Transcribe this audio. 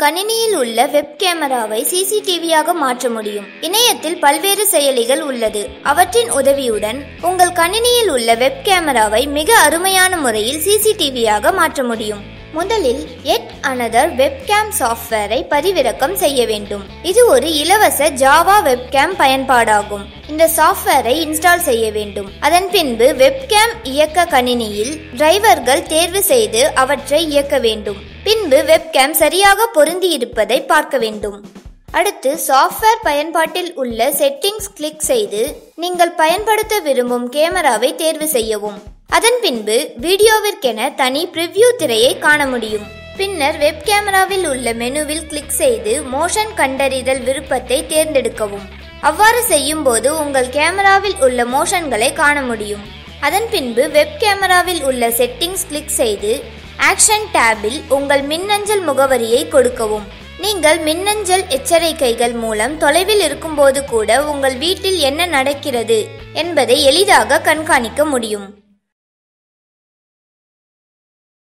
கணினியில் உள்ள வெப் கேமராவை சிசிடிவியாக மாற்ற முடியும் இணையத்தில் பல்வேறு செயலிகள் உள்ளது அவற்றின் உதவியுடன் உங்கள் கணினியில் உள்ள வெப் கேமராவை மிக அருமையான முறையில் சிசிடிவியாக மாற்ற முடியும் முதலில் எட் அனதர் வெப்கேம் சாஃப்ட்வேரை பதிவிறக்கம் செய்ய வேண்டும் இது ஒரு இலவச ஜாவா வெப்கேம் பயன்பாடாகும் இந்த சாஃப்ட்வேரை இன்ஸ்டால் செய்ய வேண்டும் அதன் பின்பு வெப்கேம் இயக்க கணினியில் டிரைவர்கள் தேர்வு செய்து அவற்றை இயக்க வேண்டும் பின்பு வெப்கேம் சரியாக பொருந்தி இருப்பதை பார்க்க வேண்டும் அடுத்து சாஃப்ட்வேர் பயன்பாட்டில் உள்ள செட்டிங்ஸ் கிளிக் செய்து நீங்கள் பயன்படுத்த விரும்பும் கேமராவை தேர்வு செய்யவும் அதன் பின்பு வீடியோவிற்கென தனி பிரிவ்யூ திரையை காண முடியும் பின்னர் வெப் கேமராவில் உள்ள மெனுவில் கிளிக் செய்து மோஷன் கண்டறிதல் விருப்பத்தை தேர்ந்தெடுக்கவும் அவ்வாறு செய்யும் போது உங்கள் கேமராவில் உள்ள மோஷன்களை காண முடியும் அதன் பின்பு வெப் கேமராவில் உள்ள செட்டிங்ஸ் கிளிக் செய்து ஆக்ஷன் டேபில் உங்கள் மின்னஞ்சல் முகவரியை கொடுக்கவும் நீங்கள் மின்னஞ்சல் எச்சரிக்கைகள் மூலம் தொலைவில் இருக்கும்போது கூட உங்கள் வீட்டில் என்ன நடக்கிறது என்பதை எளிதாக கண்காணிக்க முடியும்